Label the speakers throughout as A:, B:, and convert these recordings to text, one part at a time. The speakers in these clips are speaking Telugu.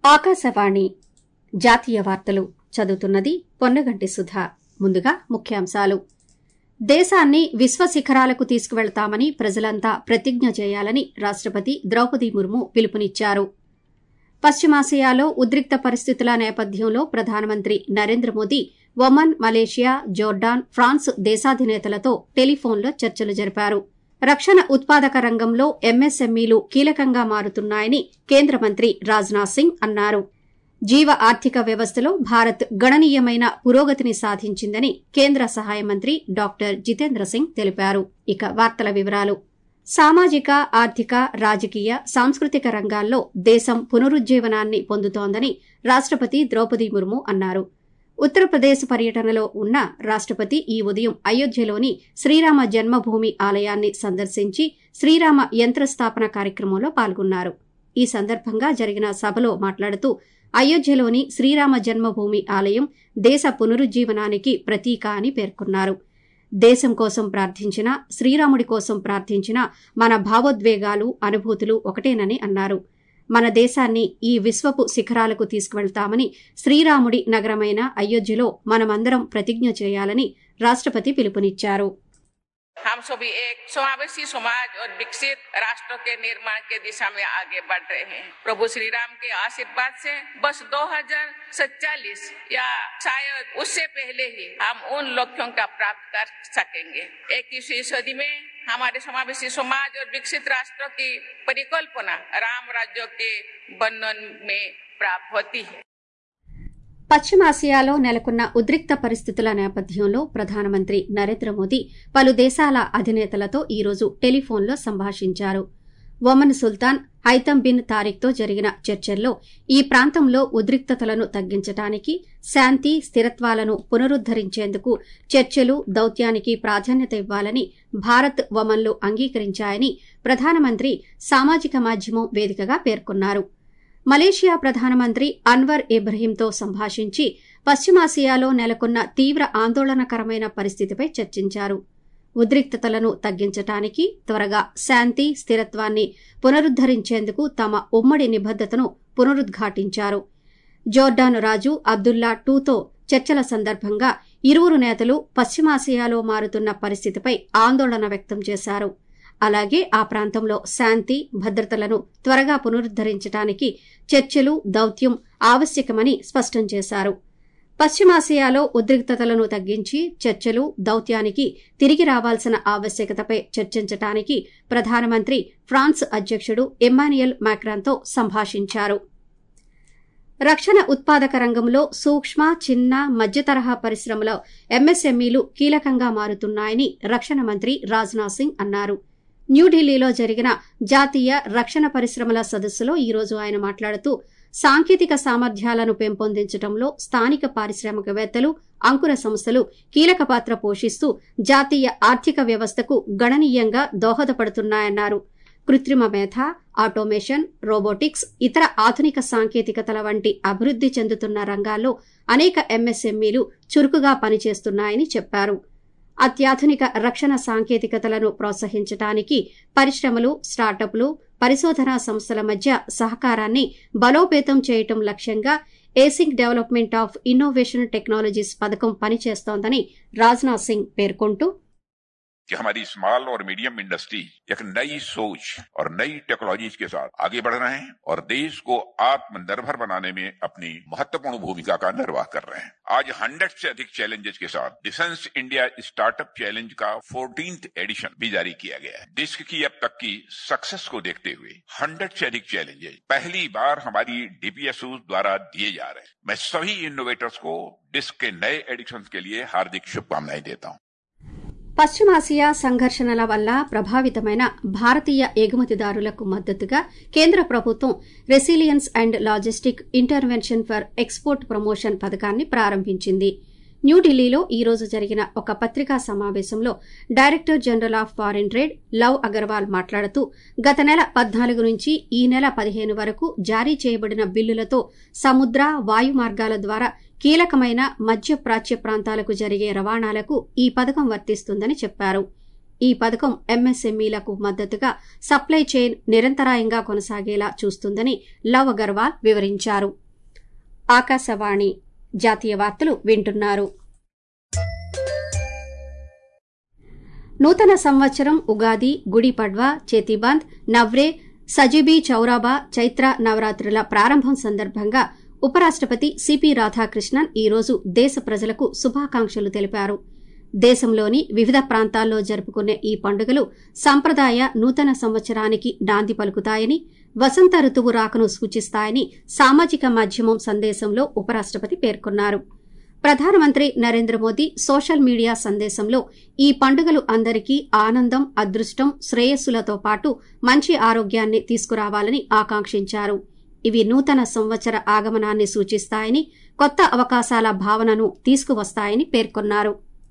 A: ఆకాశవాణి జాతీయ వార్తలు చదువుతున్నది పొన్నగంటి సుధా ముందుగా ముఖ్యాంశాలు దేశాన్ని విశ్వ శిఖరాలకు తీసుకువెళతామని ప్రజలంతా ప్రతిజ్ఞ చేయాలని రాష్టపతి ద్రౌపది ముర్ము పిలుపునిచ్చారు పశ్చిమాసియాలో ఉద్రిక్త పరిస్థితుల నేపథ్యంలో ప్రధానమంత్రి Narendra Modi Oman Malaysia Jordan France దేశాధినేతలతో టెలిఫోన్లో చర్చలు జరిపారు రక్షణ ఉత్పాదక రంగంలో ఎంఎస్ఎంఈలు కీలకంగా మారుతున్నాయని కేంద్ర మంత్రి రాజ్నాథ్ సింగ్ అన్నారు జీవ ఆర్థిక వ్యవస్థలో భారత్ గణనీయమైన పురోగతిని సాధించిందని కేంద్ర సహాయ మంత్రి డాక్టర్ జితేంద్ర సింగ్ తెలిపారు ఇక వార్తల వివరాలు సామాజిక ఆర్థిక రాజకీయ సాంస్కృతిక రంగాల్లో దేశం పునరుజ్జీవనాన్ని పొందుతోందని రాష్టపతి ద్రౌపది ముర్ము అన్నారు ఉత్తరప్రదేశ్ పర్యటనలో ఉన్న రాష్టపతి ఈ ఉదయం అయోధ్యలోని శ్రీరామ జన్మభూమి ఆలయాన్ని సందర్శించి శ్రీరామ యంత్రస్థాపన కార్యక్రమంలో పాల్గొన్నారు ఈ సందర్భంగా జరిగిన సభలో మాట్లాడుతూ అయోధ్యలోని శ్రీరామ జన్మభూమి ఆలయం దేశ పునరుజ్జీవనానికి ప్రతీక అని పేర్కొన్నారు దేశం కోసం ప్రార్థించినా శ్రీరాముడి కోసం ప్రార్థించినా మన భావోద్వేగాలు అనుభూతులు ఒకటేనని అన్నారు మన దేశాన్ని ఈ విశ్వపు శిఖరాలకు తీసుకువెళ్తామని శ్రీరాముడి నగరమైన అయోధ్యలో మనమందరం ప్రతిజ్ఞ చేయాలని రాష్టపతి పిలుపునిచ్చారు
B: हम सभी एक समावेशी समाज और विकसित राष्ट्र के निर्माण के दिशा में आगे बढ़ रहे हैं प्रभु श्री राम के आशीर्वाद से बस 2047 या शायद उससे पहले ही हम उन लक्ष्यों का प्राप्त कर सकेंगे इक्कीसवीं सदी में हमारे समावेशी समाज और विकसित राष्ट्र की परिकल्पना राम राज्य के वर्णन में प्राप्त होती है
A: పశ్చిమాసియాలో నెలకొన్న ఉద్రిక్త పరిస్థితుల నేపథ్యంలో ప్రధానమంత్రి నరేంద్ర మోదీ పలు దేశాల అధినేతలతో ఈరోజు టెలిఫోన్లో సంభాషించారు ఒమన్ సుల్తాన్ హైతమ్ బిన్ తారిక్తో జరిగిన చర్చల్లో ఈ ప్రాంతంలో ఉద్రిక్తతలను తగ్గించడానికి శాంతి స్థిరత్వాలను పునరుద్దరించేందుకు చర్చలు దౌత్యానికి ప్రాధాన్యత ఇవ్వాలని భారత్ ఒమన్లు అంగీకరించాయని ప్రధానమంత్రి సామాజిక మాధ్యమం వేదికగా పేర్కొన్నారు మలేషియా ప్రధానమంత్రి అన్వర్ ఇబ్రహీంతో సంభాషించి పశ్చిమాసియాలో నెలకొన్న తీవ్ర ఆందోళనకరమైన పరిస్థితిపై చర్చించారు ఉద్రిక్తతలను తగ్గించటానికి త్వరగా శాంతి స్థిరత్వాన్ని పునరుద్దరించేందుకు తమ ఉమ్మడి నిబద్దతను పునరుద్ఘాటించారు జోర్డాను రాజు అబ్దుల్లా టూతో చర్చల సందర్భంగా ఇరువురు నేతలు పశ్చిమాసియాలో మారుతున్న పరిస్థితిపై ఆందోళన వ్యక్తం చేశారు అలాగే ఆ ప్రాంతంలో శాంతి భద్రతలను త్వరగా పునరుద్దరించడానికి చర్చలు దౌత్యం ఆవశ్యకమని స్పష్టం చేశారు పశ్చిమాసియాలో ఉద్రిక్తతలను తగ్గించి చర్చలు దౌత్యానికి తిరిగి రావాల్సిన ఆవశ్యకతపై చర్చించటానికి ప్రధానమంత్రి ఫ్రాన్స్ అధ్యక్షుడు ఎమ్మాన్యుయల్ మాక్రాన్తో సంభాషించారు రక్షణ ఉత్పాదక రంగంలో సూక్ష్మ చిన్న మధ్యతరహా పరిశ్రమల ఎంఎస్ఎంఈలు కీలకంగా మారుతున్నాయని రక్షణ మంత్రి రాజ్నాథ్ సింగ్ అన్నారు న్యూఢిల్లీలో జరిగిన జాతీయ రక్షణ పరిశ్రమల సదస్సులో ఈరోజు ఆయన మాట్లాడుతూ సాంకేతిక సామర్థ్యాలను పెంపొందించడంలో స్థానిక పారిశ్రామికవేత్తలు అంకుర సంస్థలు కీలక పాత్ర పోషిస్తూ జాతీయ ఆర్థిక వ్యవస్థకు గణనీయంగా దోహదపడుతున్నాయన్నారు కృత్రిమ మేధ ఆటోమేషన్ రోబోటిక్స్ ఇతర ఆధునిక సాంకేతికతల వంటి అభివృద్ది చెందుతున్న రంగాల్లో అనేక ఎంఎస్ఎంఈలు చురుకుగా పనిచేస్తున్నాయని చెప్పారు అత్యాధునిక రక్షణ సాంకేతికతలను ప్రోత్సహించడానికి పరిశ్రమలు స్టార్టప్లు పరిశోధనా సంస్థల మధ్య సహకారాన్ని బలోపేతం చేయటం లక్ష్యంగా acing development of innovation technologies పథకం పనిచేస్తోందని రాజ్నాథ్ సింగ్ పేర్కొంటూ
C: कि हमारी स्मॉल और मीडियम इंडस्ट्री एक नई सोच और नई टेक्नोलॉजी के साथ आगे बढ़ रहे हैं और देश को आत्मनिर्भर बनाने में अपनी महत्वपूर्ण भूमिका का निर्वाह कर रहे हैं आज हंड्रेड से अधिक चैलेंजेस के साथ डिफेंस इंडिया स्टार्टअप चैलेंज का फोर्टींथ एडिशन भी जारी किया गया है डिस्क की अब तक की सक्सेस को देखते हुए हंड्रेड से अधिक चैलेंजेस पहली बार हमारी डीपीएसओ द्वारा दिए जा रहे हैं मैं सभी इनोवेटर्स को डिस्क के नए एडिशन के लिए हार्दिक शुभकामनाएं देता हूं
A: పశ్చిమాసియా సంఘర్షణల వల్ల ప్రభావితమైన భారతీయ ఎగుమతిదారులకు మద్దతుగా కేంద్ర ప్రభుత్వం resilience and logistic intervention for export promotion పథకాన్ని ప్రారంభించింది న్యూఢిల్లీలో ఈ రోజు జరిగిన ఒక పత్రికా సమావేశంలో director general of foreign trade Lav Agarwal మాట్లాడుతూ గత నెల పద్నాలుగు నుంచి ఈ నెల పదిహేను వరకు జారీ చేయబడిన బిల్లులతో సముద్ర వాయు మార్గాల ద్వారా కీలకమైన మధ్య ప్రాచ్య ప్రాంతాలకు జరిగే రవాణాలకు ఈ పథకం వర్తిస్తుందని చెప్పారు ఈ పథకం ఎంఎస్ఎంఈలకు మద్దతుగా సప్లై చైన్ నిరంతరాయంగా కొనసాగేలా చూస్తుందని లవ్ అగర్వాల్ వివరించారు ఆకాశవాణి జాతీయ వార్తలు వింటున్నారు నూతన సంవత్సరం ఉగాది గుడి పడ్వా చేతిబాంద్ నవ్రే సజిబీ చౌరాబా చైత్ర నవరాత్రుల ప్రారంభం సందర్భంగా ఉపరాష్టపతి సిపి రాధాకృష్ణన్ ఈరోజు దేశ ప్రజలకు శుభాకాంక్షలు తెలిపారు దేశంలోని వివిధ ప్రాంతాల్లో జరుపుకునే ఈ పండుగలు సంప్రదాయ నూతన సంవత్సరానికి నాంది పలుకుతాయని వసంత ఋతువు రాకను సూచిస్తాయని సామాజిక మాధ్యమం సందేశంలో ఉపరాష్టపతి పేర్కొన్నారు ప్రధానమంత్రి నరేంద్ర మోదీ సోషల్ మీడియా సందేశంలో ఈ పండుగలు అందరికీ ఆనందం అదృష్టం శ్రేయస్సులతో పాటు మంచి ఆరోగ్యాన్ని తీసుకురావాలని ఆకాంక్షించారు ఇవి నూతన సంవత్సర ఆగమనాన్ని సూచిస్తాయని కొత్త అవకాశాల భావనను తీసుకువస్తాయని పేర్కొన్నారు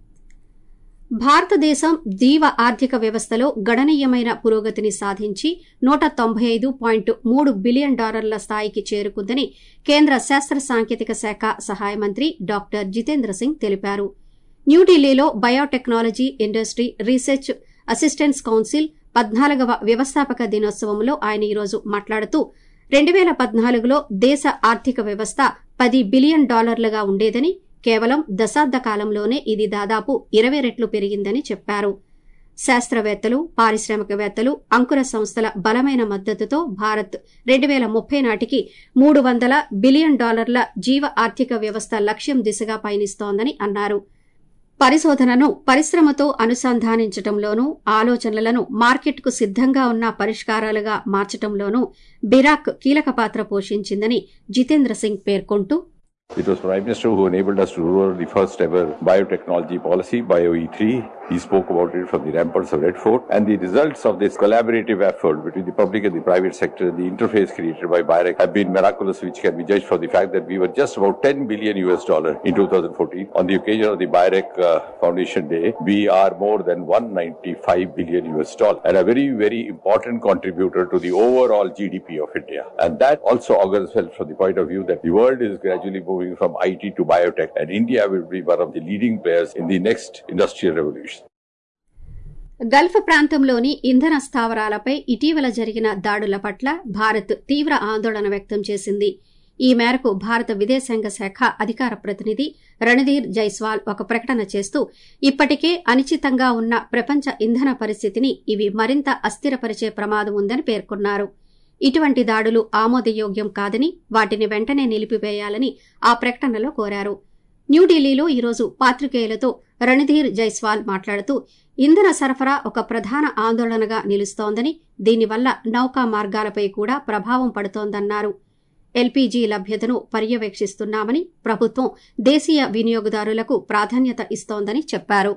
A: భారతదేశం జీవ ఆర్థిక వ్యవస్థలో గణనీయమైన పురోగతిని సాధించి నూట తొంభై ఐదు పాయింట్ మూడు బిలియన్ డాలర్ల స్థాయికి చేరుకుందని కేంద్ర శాస్త్ర సాంకేతిక శాఖ సహాయ మంత్రి డాక్టర్ జితేంద్ర సింగ్ తెలిపారు న్యూఢిల్లీలో biotechnology industry research assistance council పద్నాలుగవ వ్యవస్థాపక దినోత్సవంలో ఆయన ఈరోజు మాట్లాడుతూ రెండు వేల పద్నాలుగులో దేశ ఆర్థిక వ్యవస్థ పది బిలియన్ డాలర్లుగా ఉండేదని కేవలం దశాబ్ద కాలంలోనే ఇది దాదాపు ఇరవై రెట్లు పెరిగిందని చెప్పారు శాస్త్రవేత్తలు పారిశ్రామికవేత్తలు అంకుర సంస్థల బలమైన మద్దతుతో భారత్ రెండు వేల ముప్పై నాటికి మూడు వందల బిలియన్ డాలర్ల జీవ ఆర్థిక వ్యవస్థ లక్ష్యం దిశగా పయనిస్తోందని అన్నారు పరిశోధనను పరిశ్రమతో అనుసంధానించటంలోనూ ఆలోచనలను మార్కెట్కు సిద్ధంగా ఉన్న పరిష్కారాలుగా మార్చటంలోనూ బిరాక్ కీలక పాత్ర పోషించిందని జితేంద్ర సింగ్ పేర్కొంటూ
D: It was Prime Minister who enabled us to roll the first ever biotechnology policy, BioE3. He spoke about it from the ramparts of Red Fort. And the results of this collaborative effort between the public and the private sector, the interface created by BIREC, have been miraculous, which can be judged from the fact that we were just about 10 billion US dollar in 2014. On the occasion of the BIREC uh, Foundation Day, we are more than 195 billion US dollar and a very, very important contributor to the overall GDP of India. And that also augurs well from the point of view that the world is gradually moving from IT to biotech and India will be one of the leading players in the next industrial revolution.
A: Gulf ప్రాంతంలోని ఇంధన స్థావరాలపై ఇటీవల జరిగిన దాడుల పట్ల భారత్ తీవ్ర ఆందోళన వ్యక్తం చేసింది ఈ మేరకు భారత విదేశాంగ శాఖ అధికార ప్రతినిధి రణధీర్ జైస్వాల్ ఒక ప్రకటన చేస్తూ ఇప్పటికే అనిశ్చితంగా ఉన్న ప్రపంచ ఇంధన పరిస్థితిని ఇవి మరింత అస్థిరపరిచే ప్రమాదం ఉందని పేర్కొన్నారు ఇటువంటి దాడులు ఆమోదయోగ్యం కాదని వాటిని వెంటనే నిలిపివేయాలని ఆ ప్రకటనలో కోరారు న్యూఢిల్లీలో ఈరోజు పాత్రికేయులతో రణధీర్ జైస్వాల్ మాట్లాడుతూ ఇంధన సరఫరా ఒక ప్రధాన ఆందోళనగా నిలుస్తోందని దీనివల్ల నౌకా మార్గాలపై కూడా ప్రభావం పడుతోందన్నారు ఎల్పీజీ లభ్యతను పర్యవేక్షిస్తున్నామని ప్రభుత్వం దేశీయ వినియోగదారులకు ప్రాధాన్యత ఇస్తోందని చెప్పారు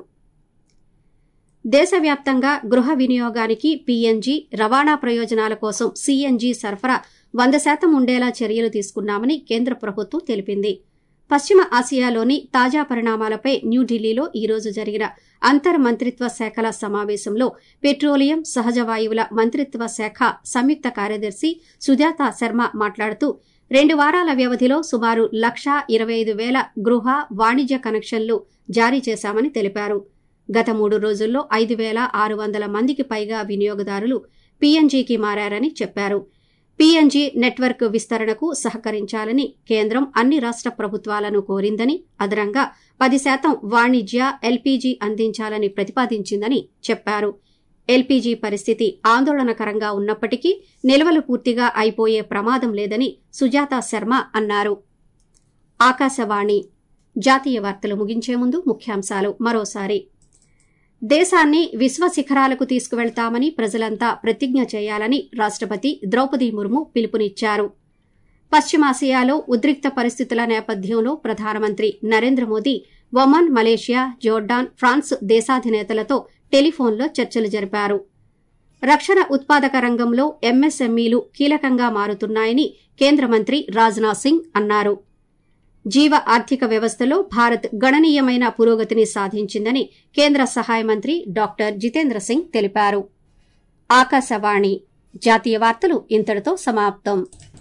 A: దేశవ్యాప్తంగా గృహ వినియోగానికి పీఎన్జీ రవాణా ప్రయోజనాల కోసం సీఎన్జీ సరఫరా వంద శాతం ఉండేలా చర్యలు తీసుకున్నామని కేంద్ర ప్రభుత్వం తెలిపింది పశ్చిమ ఆసియాలోని తాజా పరిణామాలపై న్యూఢిల్లీలో ఈరోజు జరిగిన అంతర్ మంత్రిత్వ శాఖల సమావేశంలో పెట్రోలియం సహజ వాయువుల మంత్రిత్వ శాఖ సంయుక్త కార్యదర్శి సుజాత శర్మ మాట్లాడుతూ రెండు వారాల వ్యవధిలో సుమారు లక్షా ఇరవై ఐదు వేల గృహ వాణిజ్య కనెక్షన్లు జారీ చేశామని తెలిపారు గత మూడు రోజుల్లో ఐదు వేల ఆరు వందల మందికి పైగా వినియోగదారులు పీఎన్జీకి మారారని చెప్పారు పీఎన్జీ నెట్వర్క్ విస్తరణకు సహకరించాలని కేంద్రం అన్ని రాష్ట ప్రభుత్వాలను కోరిందని అదనంగా పది శాతం వాణిజ్య ఎల్పీజీ అందించాలని ప్రతిపాదించిందని చెప్పారు ఎల్పీజీ పరిస్థితి ఆందోళనకరంగా ఉన్నప్పటికీ నిల్వలు పూర్తిగా అయిపోయే ప్రమాదం లేదని సుజాత శర్మ అన్నారు ఆకాశవాణి జాతీయ వార్తలు ముగించే ముందు ముఖ్యాంశాలు మరోసారి దేశాన్ని విశ్వ శిఖరాలకు తీసుకువెళ్తామని ప్రజలంతా ప్రతిజ్ఞ చేయాలని రాష్టపతి ద్రౌపది ముర్ము పిలుపునిచ్చారు పశ్చిమాసియాలో ఉద్రిక్త పరిస్థితుల నేపథ్యంలో ప్రధానమంత్రి Narendra Modi Oman Malaysia Jordan France దేశాధినేతలతో టెలిఫోన్లో చర్చలు జరిపారు రక్షణ ఉత్పాదక రంగంలో ఎంఎస్ఎంఈలు కీలకంగా మారుతున్నాయని కేంద్ర మంత్రి రాజ్నాథ్ సింగ్ అన్నారు జీవ ఆర్థిక వ్యవస్థలో భారత్ గణనీయమైన పురోగతిని సాధించిందని కేంద్ర సహాయ మంత్రి డాక్టర్ జితేంద్ర సింగ్ తెలిపారు ఆకాశవాణి జాతీయ వార్తలు ఇంతటితో సమాప్తం